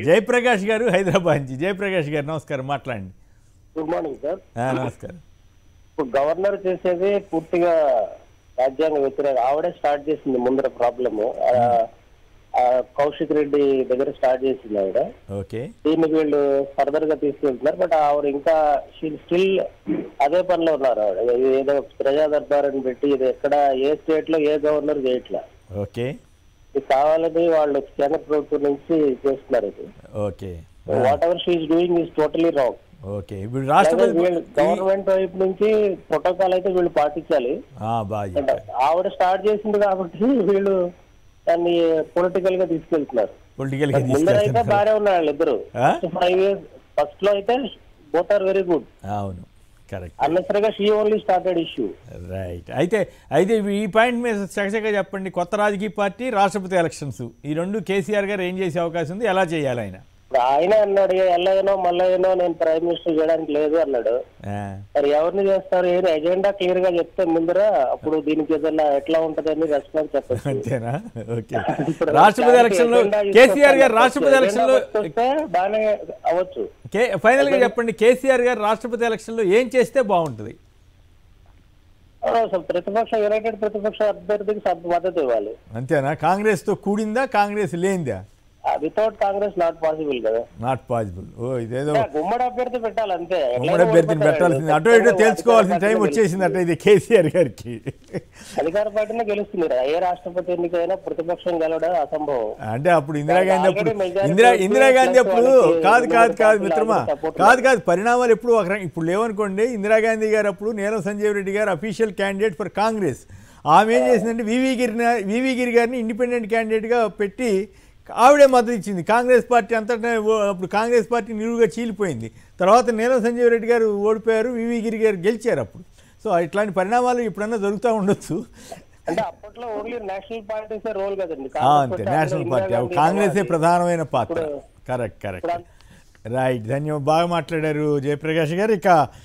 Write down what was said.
జయప్రకాష్ గారు హైదరాబాద్ నుంచి జయప్రకాష్ గారు నమస్కారం మాట్లాడండి గుడ్ మార్నింగ్ సార్ ఆ, నమస్కారం ఇప్పుడు గవర్నర్ చేసేది పూర్తిగా రాజ్యాంగ వ్యతిరేక ఆవిడే స్టార్ట్ చేసింది ముందర ప్రాబ్లమ్ కౌశిక్ రెడ్డి దగ్గర స్టార్ట్ చేసింది ఆవిడ ఓకే దీన్ని వీళ్ళు ఫర్దర్ గా తీసుకెళ్తున్నారు బట్ ఆవిడ ఇంకా స్టిల్ అదే పనిలో ఉన్నారు ఆవిడ ఇది ఏదో ప్రజా దర్బార్ అని పెట్టి ఇది ఎక్కడ ఏ స్టేట్ లో ఏ గవర్నర్ చేయట్లా ఓకే ఇది కావాలని వాళ్ళు కేంద్ర ప్రభుత్వం నుంచి చేస్తున్నారు ఇది okay whatever she's doing is totally wrong okay ఇప్పుడు రాష్ట్రపతి గవర్నమెంట్ వైపు నుంచి ప్రోటోకాల్ అయితే వీళ్ళు పాటించాలి ఆ, బాగా అంటే చెప్పారు ఆవిడ స్టార్ట్ చేసింది కాబట్టి వీళ్ళు దాన్ని పొలిటికల్ గా తీసుకెళ్తున్నారు పొలిటికల్గా ముందర అయితే తీసుకెళ్తున్నారు బాగానే ఉన్నారు వాళ్ళు ఇద్దరు ఆ? ఫైవ్ ఇయర్స్ ఫస్ట్ లో అయితే బోత్ ఆర్ వెరీ గుడ్ అవును కరెక్ట్ అన్నసరిగా she only started issue right అయితే అయితే ఈ పాయింట్ మీద చకచకా చెప్పండి కొత్త రాజకీయ పార్టీ రాష్ట్రపతి ఎలక్షన్స్ ఈ రెండు కేసీఆర్ గారు ఏం చేసే అవకాశం ఉంది ఎలా చేయాలి ఆయన ఇప్పుడు ఆయన అన్నాడు ఎల్లయ్యనో మల్లయ్యనో నేను ప్రైమ్ మినిస్టర్ చేయడానికి లేదు అన్నాడు ఆ, మరి ఎవరిని చేస్తారు ఏది ఎజెండా క్లియర్ గా చెప్తే ముందర అప్పుడు దీనికి ఏదైనా ఎట్లా ఉంటది అని రెస్పాన్స్ చెప్పచ్చు అంతేనా ఓకే రాష్ట్రపతి ఎలక్షన్లో కేసీఆర్ గారు రాష్ట్రపతి ఎలక్షన్లో వస్తే బాగానే అవ్వచ్చు కే ఫైనల్గా చెప్పండి కేసీఆర్ గారు రాష్ట్రపతి ఎలక్షన్లో ఏం చేస్తే బాగుంటుంది అసలు ప్రతిపక్ష యునైటెడ్ ప్రతిపక్ష అభ్యర్థికి సబ్ మద్దతు ఇవ్వాలి అంతేనా కాంగ్రెస్తో కూడిందా కాంగ్రెస్ లేనిదా వితౌట్ కాంగ్రెస్ నాట్ పాసిబుల్ కదా నాట్ పాసిబుల్ ఓ ఇదేదో గుమ్మడి అభ్యర్థి పెట్టాలి అంతే ఉమ్మడి అభ్యర్థిని పెట్టాల్సింది అటు ఇటు తెలుసుకోవాల్సిన టైం వచ్చేసింది అట్ట ఇది కేసీఆర్ గారికి అధికార పార్టీనే గెలుస్తుంది ఏ రాష్ట్రపతి ఎన్నికైనా ప్రతిపక్షం గెలవడం అసంభవం అంటే అప్పుడు ఇందిరాగాంధీ అప్పుడు Already majority ఇందిరా వచ్చి ఇందిరాగాంధీ plus అప్పుడు వాళ్ళకి కాదు కాదు రెండు కాదు పార్టీలు మిత్రమా అందరూ support కాదు కాదు పరిణామాలు ఎప్పుడు ఒక రకం- ఇప్పుడు లేవనుకోండి ఇందిరాగాంధీ గారు అప్పుడు నీలం సంజీవ్ రెడ్డి గారు అఫీషియల్ క్యాండిడేట్ ఫర్ కాంగ్రెస్ ఆమె ఏం చేసిందంటే వివి గిరి వివి గిరి గారిని ఇండిపెండెంట్ క్యాండిడేట్గా పెట్టి ఆవిడే మద్దతు ఇచ్చింది కాంగ్రెస్ పార్టీ అంతటా ఓ- అప్పుడు కాంగ్రెస్ పార్టీ నిలువుగా చీలిపోయింది తర్వాత నీలం సంజీవ్ రెడ్డి గారు ఓడిపోయారు వివి గిరి గారు గెలిచారు అప్పుడు సో ఇట్లాంటి పరిణామాలు ఎప్పుడన్నా జరుగుతూ ఉండొచ్చు అంటే అప్పట్లో ఓన్లీ నేషనల్ పార్టీసే రోల్ కదండి ఆ, అంతే నేషనల్ పార్టీ అవి కాంగ్రెసే ప్రధానమైన పాత్ర ఇప్పుడు- కరెక్ట్ కరెక్ట్ ఇప్పుడు రైట్ ధన్యవాదాలు బాగా మాట్లాడారు జయప్రకాష్ గారు ఇక